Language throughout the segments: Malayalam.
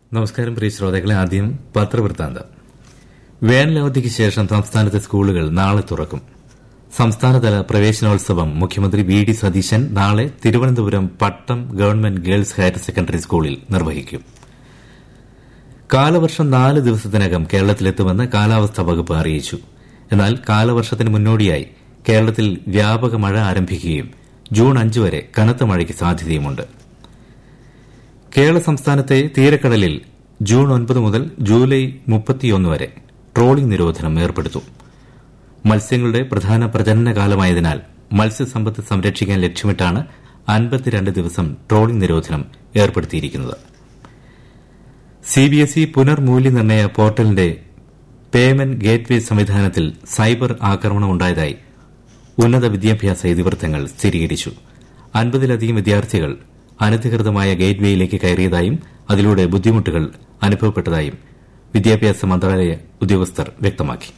നമസ്കാരം പ്രിയ ശ്രോതാക്കളെ ആദ്യം പത്രവൃത്താന്തം വേനലവധിക്ക് ശേഷം സംസ്ഥാനത്തെ സ്കൂളുകൾ നാളെ തുറക്കും സംസ്ഥാനതല പ്രവേശനോത്സവം മുഖ്യമന്ത്രി വി ഡി സതീശൻ നാളെ Thiruvananthapuram Pattom government girls higher secondary സ്കൂളിൽ നിർവഹിക്കും കാലവർഷം നാല് ദിവസത്തിനകം കേരളത്തിലെത്തുമെന്ന് കാലാവസ്ഥാ വകുപ്പ് അറിയിച്ചു എന്നാൽ കാലവർഷത്തിന് മുന്നോടിയായി കേരളത്തിൽ വ്യാപക മഴ ആരംഭിക്കുകയും ജൂൺ അഞ്ച് വരെ കനത്ത മഴയ്ക്ക് സാധ്യതയുമുണ്ട് കേരള സംസ്ഥാനത്തെ തീരക്കടലിൽ ജൂൺ ഒൻപത് മുതൽ ജൂലൈ മുപ്പത്തിയൊന്ന് വരെ ട്രോളിംഗ് നിരോധനം ഏർപ്പെടുത്തും മത്സ്യങ്ങളുടെ പ്രധാന പ്രജനന കാലമായതിനാൽ മത്സ്യസമ്പത്ത് സംരക്ഷിക്കാൻ ലക്ഷ്യമിട്ടാണ് അൻപത്തിരണ്ട് ദിവസം ട്രോളിംഗ് നിരോധനം ഏർപ്പെടുത്തിയിരിക്കുന്നത് സിബിഎസ്ഇ പുനർമൂല്യനിർണ്ണയ പോർട്ടലിന്റെ പേയ്മെന്റ് ഗേറ്റ്വേ സംവിധാനത്തിൽ സൈബർ ആക്രമണമുണ്ടായതായി ഉന്നത വിദ്യാഭ്യാസ ഇതിവൃത്തങ്ങൾ സ്ഥിരീകരിച്ചു അൻപതിലധികം വിദ്യാർത്ഥികൾ അനധികൃതമായ ഗേറ്റ്വേയിലേക്ക് കയറിയതായും അതിലൂടെ ബുദ്ധിമുട്ടുകൾ അനുഭവപ്പെട്ടതായും വിദ്യാഭ്യാസ മന്ത്രാലയ ഉദ്യോഗസ്ഥർ വ്യക്തമാക്കി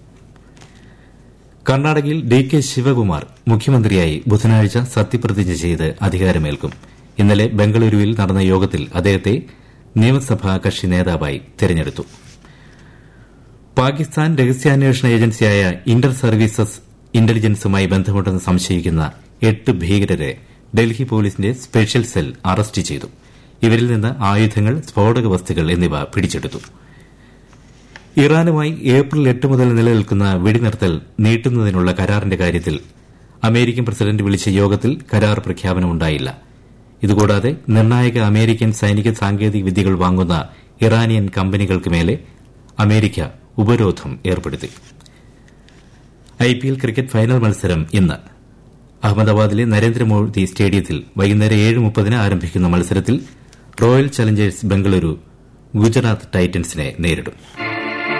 കർണാടകയിൽ ഡി കെ ശിവകുമാർ മുഖ്യമന്ത്രിയായി ബുധനാഴ്ച സത്യപ്രതിജ്ഞ ചെയ്ത് അധികാരമേൽക്കും ഇന്നലെ ബംഗളൂരുവിൽ നടന്ന യോഗത്തിൽ അദ്ദേഹത്തെ നിയമസഭാ കക്ഷി നേതാവായി തെരഞ്ഞെടുത്തു പാകിസ്ഥാൻ രഹസ്യാന്വേഷണ ഏജൻസിയായ ഇന്റർ സർവീസസ് ഇന്റലിജൻസുമായി ബന്ധമുണ്ടെന്ന് സംശയിക്കുന്ന എട്ട് ഭീകരരെ ഡൽഹി പോലീസിന്റെ സ്പെഷ്യൽ സെൽ അറസ്റ്റ് ചെയ്തു ഇവരിൽ നിന്ന് ആയുധങ്ങൾ സ്ഫോടക വസ്തുക്കൾ എന്നിവ പിടിച്ചെടുത്തു ഇറാനുമായി ഏപ്രിൽ എട്ട് മുതൽ നിലനിൽക്കുന്ന വെടിനിർത്തൽ നീട്ടുന്നതിനുള്ള കരാറിന്റെ കാര്യത്തിൽ അമേരിക്കൻ പ്രസിഡന്റ് വിളിച്ച യോഗത്തിൽ കരാർ പ്രഖ്യാപനമുണ്ടായില്ല ഇതുകൂടാതെ നിർണായക അമേരിക്കൻ സൈനിക സാങ്കേതിക വിദ്യകൾ വാങ്ങുന്ന ഇറാനിയൻ കമ്പനികൾക്ക് മേലെ അമേരിക്ക ഉപരോധം ഏർപ്പെടുത്തി ഐപിഎൽ ക്രിക്കറ്റ് ഫൈനൽ മത്സരം ഇന്ന് അഹമ്മദാബാദിലെ നരേന്ദ്രമോദി സ്റ്റേഡിയത്തിൽ വൈകുന്നേരം ഏഴ് മുപ്പതിന് ആരംഭിക്കുന്ന മത്സരത്തിൽ റോയൽ ചലഞ്ചേഴ്സ് ബംഗളൂരു ഗുജറാത്ത് ടൈറ്റൻസിനെ നേരിടും